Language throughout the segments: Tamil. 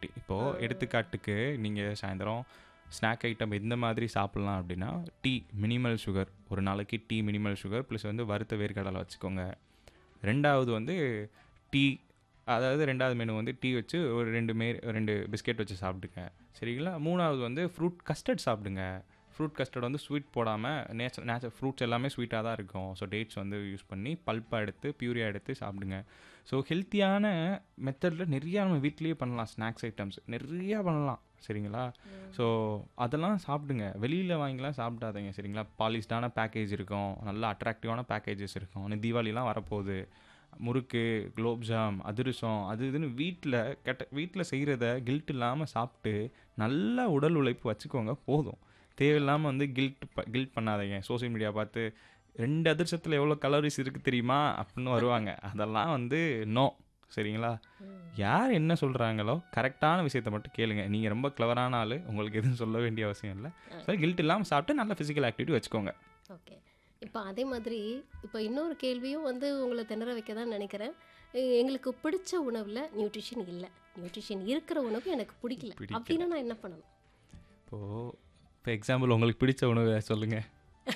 ஆக்டிவிட்டி இப்போது எடுத்துக்காட்டுக்கு நீங்கள் சாயந்தரம் ஸ்நாக் ஐட்டம் எந்த மாதிரி சாப்பிட்லாம் அப்படின்னா டீ மினிமல் சுகர் ஒரு நாளைக்கு டீ மினிமல் சுகர் ப்ளஸ் வந்து வறுத்த வேர்க்கடலை வச்சுக்கோங்க ரெண்டாவது வந்து டீ அதாவது ரெண்டாவது மெனு வந்து டீ வச்சு ஒரு ரெண்டு மே ரெண்டு பிஸ்கெட் வச்சு சாப்பிடுங்க சரிங்களா மூணாவது வந்து ஃப்ரூட் கஸ்டர்ட் சாப்பிடுங்க ஃப்ரூட் கஸ்டர்ட் வந்து ஸ்வீட் போடாமல் நேச்சர் நேச்சர் ஃப்ரூட்ஸ் எல்லாமே ஸ்வீட்டாக தான் இருக்கும் ஸோ டேட்ஸ் வந்து யூஸ் பண்ணி பல்ப்பாக எடுத்து பியூரியாக எடுத்து சாப்பிடுங்க ஸோ ஹெல்த்தியான மெத்தடில் நிறையா நம்ம வீட்லேயே பண்ணலாம் ஸ்நாக்ஸ் ஐட்டம்ஸ் நிறையா பண்ணலாம் சரிங்களா ஸோ அதெல்லாம் சாப்பிடுங்க வெளியில் வாங்கிலாம் சாப்பிடாதீங்க சரிங்களா பாலிஷ்டான பேக்கேஜ் இருக்கும் நல்லா அட்ராக்டிவான பேக்கேஜஸ் இருக்கும் இன்னும் தீபாவளிலாம் வரப்போகுது முறுக்கு குலோப்ஜாம் அதிரசம் அது இதுன்னு வீட்டில் கெட்ட வீட்டில் செய்கிறத கில்ட் இல்லாமல் சாப்பிட்டு நல்லா உடல் உழைப்பு வச்சுக்கோங்க போதும் தேவையில்லாமல் வந்து கில்ட் ப கில்ட் பண்ணாதீங்க சோஷியல் மீடியா பார்த்து ரெண்டு அதிர்ஷ்டத்தில் எவ்வளோ கலோரிஸ் இருக்குது தெரியுமா அப்படின்னு வருவாங்க அதெல்லாம் வந்து நோ சரிங்களா யார் என்ன சொல்கிறாங்களோ கரெக்டான விஷயத்த மட்டும் கேளுங்க நீங்கள் ரொம்ப கிளவரான ஆள் உங்களுக்கு எதுவும் சொல்ல வேண்டிய அவசியம் இல்லை ஸோ கில்ட் இல்லாமல் சாப்பிட்டு நல்ல ஃபிசிக்கல் ஆக்டிவிட்டி வச்சுக்கோங்க ஓகே இப்போ அதே மாதிரி இப்போ இன்னொரு கேள்வியும் வந்து உங்களை திணற வைக்க தான் நினைக்கிறேன் எ- எங்களுக்கு பிடிச்ச உணவில் நியூட்ரிஷன் இல்லை நியூட்ரிஷன் இருக்கிற உணவு எனக்கு பிடிக்கல பிடிக்கல. அப்படின்னா நான் என்ன பண்ணணும் இப்போது இப்போ எக்ஸாம்பிள் உங்களுக்கு பிடிச்ச உணவு சொல்லுங்கள்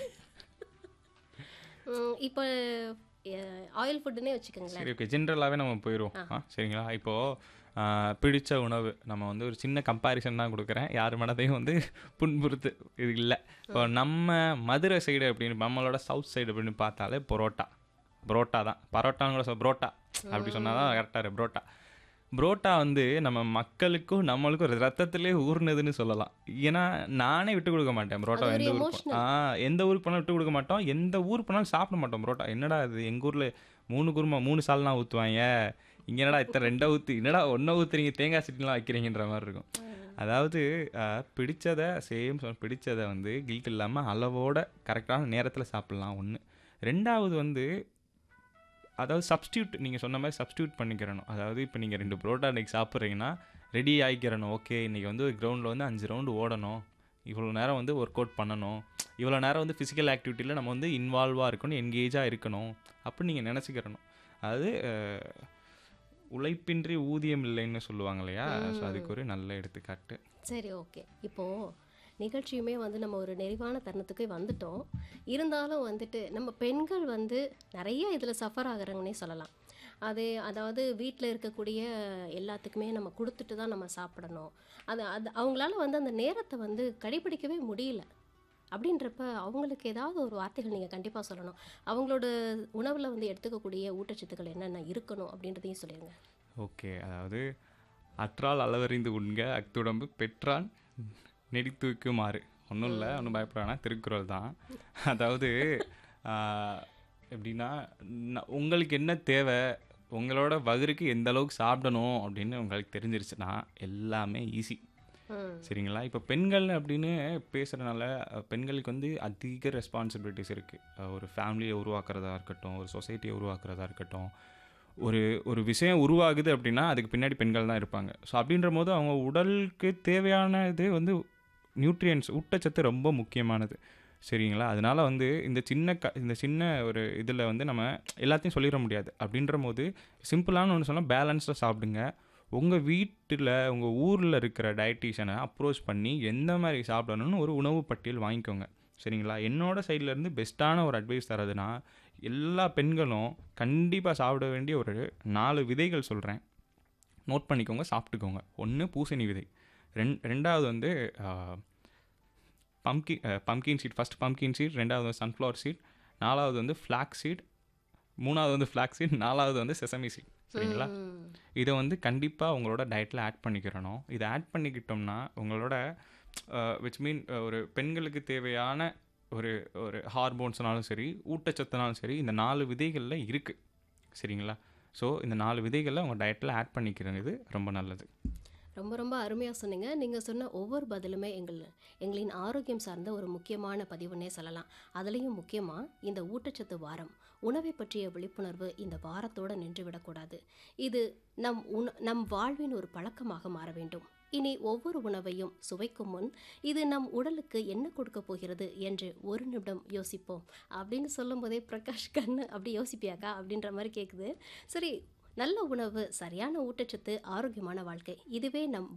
ம், இப்போ ஆயில் ஃபுட்டுன்னே வச்சுக்கோங்களேன் சரி ஓகே ஜென்ரலாகவே நம்ம போயிடுவோம் ஆ சரிங்களா இப்போது பிடிச்ச உணவு நம்ம வந்து ஒரு சின்ன கம்பேரிசன் தான் கொடுக்குறேன் யார் மனதையும் வந்து புண்புறுத்து இது இல்லை இப்போ நம்ம மதுரை சைடு அப்படின்னு நம்மளோட சவுத் சைடு அப்படின்னு பார்த்தாலே பரோட்டா புரோட்டா தான் பரோட்டான்னு கூட சொல் புரோட்டா அப்படி சொன்னால் தான் கரெக்டாக புரோட்டா புரோட்டா வந்து நம்ம மக்களுக்கும் நம்மளுக்கும் ஒரு ரத்தத்திலே ஊர்னதுன்னு சொல்லலாம் ஏன்னா நானே விட்டு கொடுக்க மாட்டேன் புரோட்டா அது ஒரு எந்த ஊருக்கு ஆ எந்த ஊருக்கு போனாலும் விட்டு கொடுக்க மாட்டோம் எந்த ஊர் போனாலும் சாப்பிட மாட்டோம் புரோட்டா என்னடா இது எங்கள் ஊரில் மூணு குருமா மூணு சால்னா ஊற்றுவாங்க இங்கே என்னடா இத்தனை ரெண்டா ஊற்றி என்னடா ஒன்றை ஊற்றுறீங்க தேங்காய் சட்னிலாம் வைக்கிறீங்கன்ற மாதிரி இருக்கும் அதாவது ஆஹ், பிடிச்சதை சேம் சொல் பிடிச்சதை வந்து கில்ட் இல்லாமல் அளவோட கரெக்டான நேரத்தில் சாப்பிட்லாம் ஒன்று ரெண்டாவது வந்து அதாவது சப்ஸ்டியூட் நீங்கள் சொன்ன மாதிரி சப்ஸ்டியூட் பண்ணிக்கிறணும் அதாவது இப்போ நீங்கள் ரெண்டு புரோட்டா இன்றைக்கி சாப்பிட்றீங்கன்னா ரெடி ஆகிக்கிறணும் ஓகே இன்றைக்கி வந்து கிரவுண்டில் வந்து அஞ்சு ரவுண்டு ஓடணும் இவ்வளோ நேரம் வந்து ஒர்க் அவுட் பண்ணணும் இவ்வளோ நேரம் வந்து ஃபிசிக்கல் ஆக்டிவிட்டியில் நம்ம வந்து இன்வால்வாக இருக்கணும் என்கேஜாக இருக்கணும் அப்படின்னு நீங்கள் நினச்சிக்கிறணும் அதாவது அஹ், உழைப்பின்றி ஊதியம் இல்லைன்னு சொல்லுவாங்க இல்லையா ஸோ அதுக்கு ஒரு நல்ல எடுத்துக்காட்டு சரி ஓகே இப்போது நிகழ்ச்சியுமே வந்து நம்ம ஒரு நிறைவான தருணத்துக்கு வந்துட்டோம் இருந்தாலும் வந்துட்டு நம்ம பெண்கள் வந்து நிறைய இதில் சஃபர் ஆகுறாங்கன்னே சொல்லலாம் அது அதாவது வீட்டில் இருக்கக்கூடிய எல்லாத்துக்குமே நம்ம கொடுத்துட்டு தான் நம்ம சாப்பிடணும் அது அது அவங்களால வந்து அந்த நேரத்தை வந்து கடைபிடிக்கவே முடியல அப்படின்றப்ப அவங்களுக்கு ஏதாவது ஒரு வார்த்தைகள் நீங்கள் கண்டிப்பாக சொல்லணும் அவங்களோட உணவில் வந்து எடுத்துக்கக்கூடிய ஊட்டச்சத்துக்கள் என்னென்ன இருக்கணும் அப்படின்றதையும் சொல்லிடுங்க ஓகே அதாவது அற்றால் அளவறிந்து உண்க அக்துடம்பு பெற்றான் நெடித்துக்குமாறு ஒன்றும் இல்லை ஒன்றும் பயப்பட வேணாம் திருக்குறள் தான் அதாவது ஆஹ், எப்படின்னா ந- உங்களுக்கு என்ன தேவை உங்களோட வகுருக்கு எந்த அளவுக்கு சாப்பிடணும் அப்படின்னு உங்களுக்கு தெரிஞ்சிருச்சுன்னா எல்லாமே ஈஸி ம் சரிங்களா இப்போ பெண்கள் அப்படின்னு பேசுகிறனால பெண்களுக்கு வந்து அதிக ரெஸ்பான்சிபிலிட்டிஸ் இருக்குது ஒரு ஃபேமிலியை உருவாக்குறதா இருக்கட்டும் ஒரு சொசைட்டியை உருவாக்குறதா இருக்கட்டும் ஒரு ஒரு விஷயம் உருவாகுது அப்படின்னா அதுக்கு பின்னாடி பெண்கள் தான் இருப்பாங்க ஸோ அப்படின்ற போது அவங்க உடலுக்கு தேவையானது வந்து நியூட்ரியன்ஸ் ஊட்டச்சத்து ரொம்ப முக்கியமானது சரிங்களா அதனால வந்து இந்த சின்ன க இந்த சின்ன ஒரு இதில் வந்து நம்ம எல்லாத்தையும் சொல்லிட முடியாது அப்படின்ற போது சிம்பிளான ஒன்று சொன்னால் பேலன்ஸ்டாக சாப்பிடுங்க உங்கள் வீட்டில் உங்கள் ஊரில் இருக்கிற டயட்டீஷியனை அப்ரோச் பண்ணி எந்த மாதிரி சாப்பிடணும்னு ஒரு உணவு பட்டியல் வாங்கிக்கோங்க சரிங்களா என்னோட சைடுல இருந்து பெஸ்ட்டான ஒரு அட்வைஸ் தரதுன்னா எல்லா பெண்களும் கண்டிப்பாக சாப்பிட வேண்டிய ஒரு நாலு விதைகள் சொல்கிறேன் நோட் பண்ணிக்கோங்க சாப்பிட்டுக்கோங்க ஒன்று பூசணி விதை ரெண் ரெண்டாவது வந்து பம்கி pumpkin seed first pumpkin seed ரெண்டாவது வந்து சன்ஃப்ளவர் சீட் நாலாவது வந்து ஃப்ளாக் சீட் மூணாவது வந்து ஃப்ளாக் சீட் நாலாவது வந்து செசமி சீட் சரிங்களா ம். இதை வந்து கண்டிப்பாக உங்களோட டயட்டில் ஆட் பண்ணிக்கிறணும் இதை ஆட் பண்ணிக்கிட்டோம்னா உங்களோட விச் மீன் ஒரு பெண்களுக்கு தேவையான ஒரு ஒரு ஹார்மோன்ஸ்னாலும் சரி ஊட்டச்சத்துனாலும் சரி இந்த நாலு விதைகளில் இருக்குது சரிங்களா ஸோ இந்த நாலு விதைகளை உங்கள் டயட்டில் ஆட் பண்ணிக்கிறது ரொம்ப நல்லது ரொம்ப ரொம்ப அருமையாக சொன்னீங்க நீங்கள் சொன்ன ஒவ்வொரு பதிலுமே எங்கள் எங்களின் ஆரோக்கியம் சார்ந்த ஒரு முக்கியமான பதிவுன்னே சொல்லலாம் அதுலேயும் முக்கியமாக இந்த ஊட்டச்சத்து வாரம் உணவை பற்றிய விழிப்புணர்வு இந்த வாரத்தோடு நின்றுவிடக்கூடாது இது நம் உண நம் வாழ்வின் ஒரு பழக்கமாக மாற வேண்டும் இனி ஒவ்வொரு உணவையும் சுவைக்கும் முன் இது நம் உடலுக்கு என்ன கொடுக்க போகிறது என்று ஒரு நிமிடம் யோசிப்போம் அப்படின்னு சொல்லும்போதே பிரகாஷ் கண்ணு அப்படி யோசிப்பியாக்கா அப்படின்ற மாதிரி கேட்குது சரி நல்ல உணவு சரியான ஊட்டச்சத்து ஆரோக்கியமான வாழ்க்கை இதுவே நம்